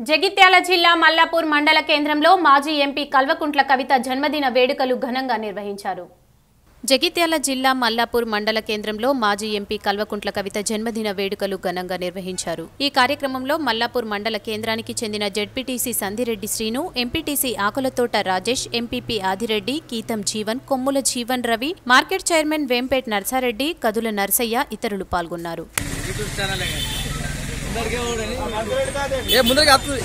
జగిత్యాల జిల్లా మల్లాపూర్ మండల కేంద్రంలో మాజీ ఎంపీ కల్వకుంట్ల కవిత జన్మదిన వేడుకలు ఘనంగా నిర్వహించారు జగిత్యాల జిల్లా మల్లాపూర్ మండల కేంద్రంలో మాజీ ఎంపీ కల్వకుంట్ల కవిత జన్మదిన వేడుకలు ఘనంగా నిర్వహించారు ఈ కార్యక్రమంలో మల్లాపూర్ మండల కేంద్రానికి చెందిన ZPTC Sandireddy Srinu MPTC Akulathota Rajesh MPP Adireddy Keetham Jeevan Kommula Jeevan Ravi market chairman Vempet Narsareddy Kadula Narsaiah ఇతరులు పాల్గొన్నారు ఏ ముందరగా వస్తుంది